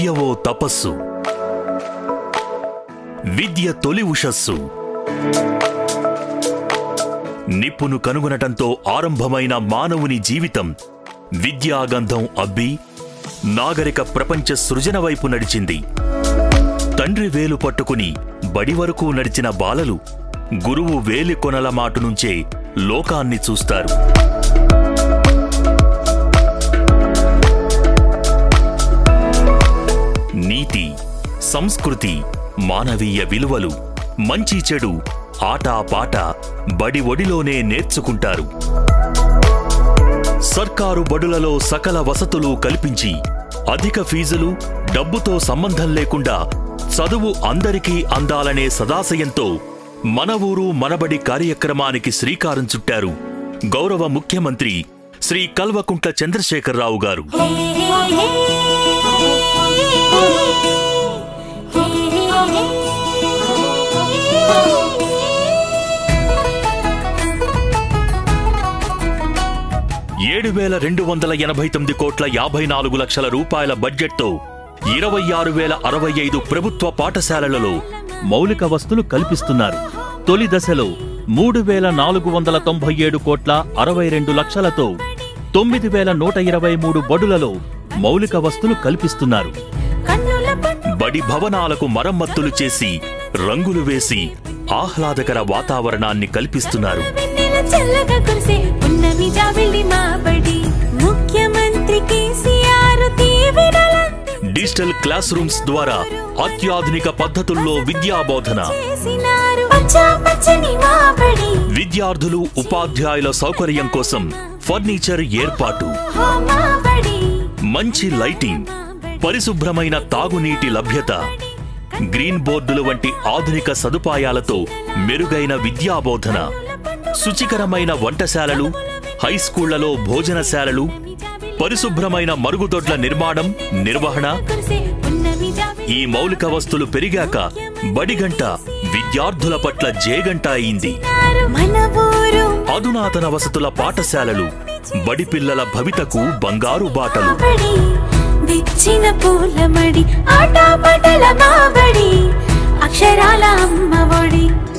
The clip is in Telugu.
విద్యవో తపస్సు విద్య తొలి ఉషస్సు నిప్పును కనుగొనటంతో ఆరంభమైన మానవుని జీవితం విద్యాగంధం అబ్బి నాగరిక ప్రపంచ సృజన వైపు నడిచింది తండ్రి వేలు పట్టుకుని బడి వరకు నడిచిన బాలలు గురువు వేలి కొనల మాటు నుంచే లోకాన్ని చూస్తారు నీతి సంస్కృతి మానవీయ విలువలు మంచి చెడు ఆటా పాట బడి ఒడిలోనే నేర్చుకుంటారు సర్కారు బడులలో సకల వసతులు కల్పించి అధిక ఫీజులు డబ్బుతో సంబంధం లేకుండా చదువు అందరికీ అందాలనే సదాశయంతో మన ఊరు మనబడి కార్యక్రమానికి శ్రీకారం చుట్టారు గౌరవ ముఖ్యమంత్రి శ్రీ కల్వకుంట్ల చంద్రశేఖరరావు గారు ఏడు వేల రెండు వందల ఎనభై తొమ్మిది కోట్ల యాభై నాలుగు లక్షల రూపాయల బడ్జెట్తో ఇరవై ఆరు వేల అరవై ఐదు ప్రభుత్వ పాఠశాలలలో మౌలిక వస్తులు కల్పిస్తున్నారు తొలి దశలో మూడు వేల నాలుగు వందల తొంభై ఏడు కోట్ల అరవై రెండు లక్షలతో తొమ్మిది వేల నూట ఇరవై మూడు బడులలో మౌలిక వస్తులు కల్పిస్తున్నారు బడి భవనాలకు మరమ్మతులు చేసి రంగులు వేసి ఆహ్లాదకర వాతావరణాన్ని కల్పిస్తున్నారు వెన్నెల చల్లగా కురిసే పున్నమి జాబిల్లి మా బడి ముఖ్యమంత్రి కేసీఆర్ దీవెనలంది డిజిటల్ క్లాస్ రూమ్స్ ద్వారా అత్యాధునిక పద్ధతుల్లో విద్యాబోధన చేసినారు పచ్చా పచ్చని మా బడి విద్యార్థులు ఉపాధ్యాయుల సౌకర్యం కోసం ఫర్నిచర్ ఏర్పాటు హో మా బడి మంచి లైటింగ్ పరిశుభ్రమైన తాగునీటి లభ్యత గ్రీన్ బోర్డులు వంటి ఆధునిక సదుపాయాలతో మెరుగైన విద్యాబోధన శుచికరమైన వంటశాలలు హై స్కూళ్లలో భోజనశాలలు పరిశుభ్రమైన మరుగుదొడ్ల నిర్మాణం నిర్వహణ కురిసే పున్నమి జాబిల్లి ఈ మౌలిక వస్తులు పెరిగాక బడిగంట విద్యార్థుల పట్ల జేగంట అయింది మన ఊరు అధునాతన వసతుల పాఠశాలలు బడి పిల్లల భవితకు బంగారు బాటలు బడి విచ్చిన పూల మడి ఆట పాటల మా బడి అక్షరాల అమ్మ ఒడి